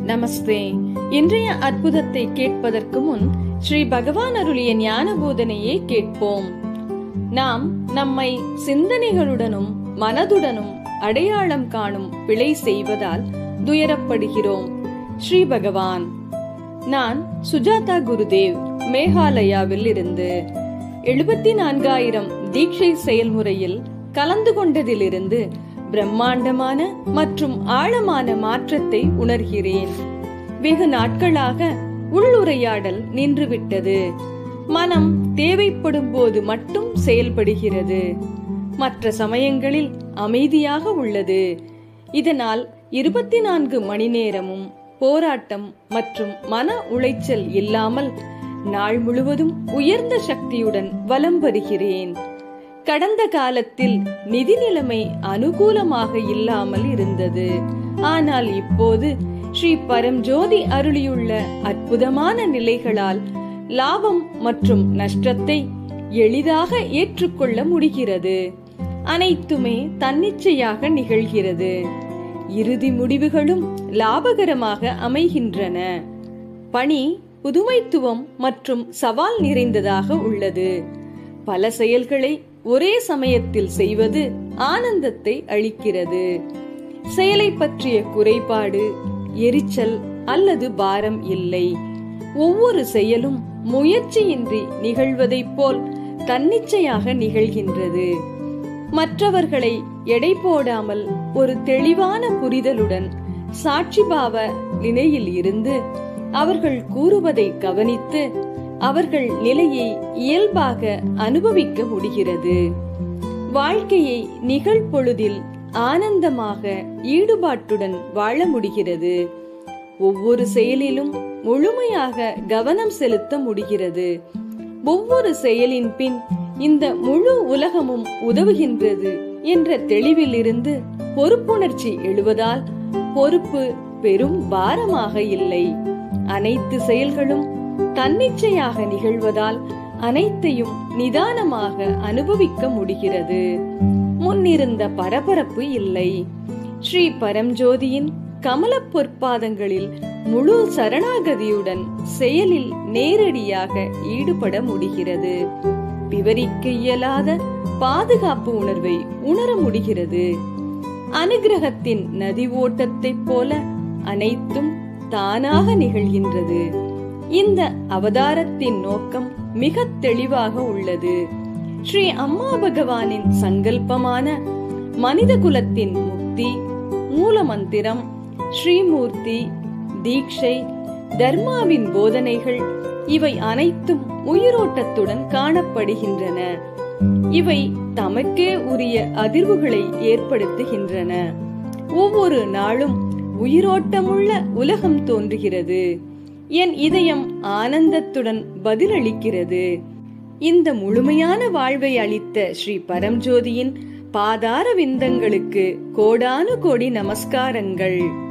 நமஸ்தே இன்றைய அற்புதத்தை கேட்பதற்கு முன் ஸ்ரீ பகவான் அருளிய ஞான போதனையை கேட்போம் நாம் நம்மை சிந்தனைகளுடனும் மனதுடனும் அடையாளம் காணும் பிழை செய்வதால் துயரப்படுகிறோம் ஸ்ரீ பகவான் நான் சுஜாதா குருதேவ் மேகாலயாவில் இருந்து எழுபத்தி நான்காயிரம் தீட்சை செயல்முறையில் கலந்து கொண்டதிலிருந்து பிரம்மாண்டமான மற்றும் ஆழமான மாற்றத்தை உணர்கிறேன் வெகு நாட்களாக உள்ளுரையாடல் நின்றுவிட்டது மனம் தேவைப்படும் போது மட்டும் செயல்படுகிறது மற்ற சமயங்களில் அமைதியாக உள்ளது இதனால் இருபத்தி நான்கு மணி நேரமும் போராட்டம் மற்றும் மன உளைச்சல் இல்லாமல் நாள் முழுவதும் உயர்ந்த சக்தியுடன் வலம் வருகிறேன் கடந்த காலத்தில் நிதி நிலைமை அனுகூலமாக இல்லாமல் இருந்தது ஆனால் இப்போது ஸ்ரீ பரம்ஜோதி அருளியுள்ள அற்புதமான நிலைகளால் லாபம் மற்றும் நஷ்டத்தை எளிதாக ஏற்றுக்கொள்ள முடிகிறது அனைத்துமே தன்னிச்சையாக நிகழ்கிறது இறுதி முடிவுகளும் லாபகரமாக அமைகின்றன பணி புதுமைத்துவம் மற்றும் சவால் நிறைந்ததாக உள்ளது பல செயல்களை ஒரே சமயத்தில் செய்வது ஆனந்தத்தை அளிக்கிறது செயலை பற்றிய குறைபாடு எரிச்சல் அல்லது பாரம் இல்லை ஒவ்வொரு செயலும் முயற்சியின்றி நிகழ்வதைப் போல் தன்னிச்சையாக நிகழ்கின்றது மற்றவர்களை எடை போடாமல் ஒரு தெளிவான புரிதலுடன் சாட்சிபாவ நிலையில் இருந்து அவர்கள் கூறுவதை கவனித்து அவர்கள் நிலையை இயல்பாக அனுபவிக்க முடிகிறது வாழ்க்கையை நிகழ்பொழுதில் ஆனந்தமாக ஈடுபாட்டுடன் வாழ முடிகிறது ஒவ்வொரு செயலிலும் முழுமையாக கவனம் செலுத்த முடிகிறது ஒவ்வொரு செயலின் பின் இந்த முழு உலகமும் உதவுகின்றது என்ற தெளிவில் இருந்து பொறுப்புணர்ச்சி எழுவதால் பொறுப்பு பெரும் பாரமாக இல்லை அனைத்து செயல்களும் தன்னிச்சையாக நிகழ்வதால் அனைத்தையும் நிதானமாக அனுபவிக்க முடிகிறது முன்னிருந்த பரபரப்பு இல்லை ஸ்ரீ பரம்ஜோதியின் கமல பொற்பாதங்களில் முழு சரணாகதியுடன் செயலில் நேரடியாக ஈடுபட முடிகிறது விவரிக்க இயலாத பாதுகாப்பு உணர்வை உணர முடிகிறது அனுகிரகத்தின் நதி ஓட்டத்தைப் போல அனைத்தும் தானாக நிகழ்கின்றது இந்த அவதாரத்தின் நோக்கம் மிக தெளிவாக உள்ளது ஸ்ரீ அம்மா பகவானின் சங்கல்பமான மனித குலத்தின் முக்தி மூலமந்திரம் ஸ்ரீமூர்த்தி தீட்சை தர்மாவின் போதனைகள் இவை அனைத்தும் உயிரோட்டத்துடன் காணப்படுகின்றன இவை தமக்கே உரிய அதிர்வுகளை ஏற்படுத்துகின்றன ஒவ்வொரு நாளும் உயிரோட்டமுள்ள உலகம் தோன்றுகிறது என் இதயம் ஆனந்தத்துடன் பதிலளிக்கிறது இந்த முழுமையான வாழ்வை அளித்த ஸ்ரீ பரம்ஜோதியின் பாதார விந்தங்களுக்கு கோடானு கோடி நமஸ்காரங்கள்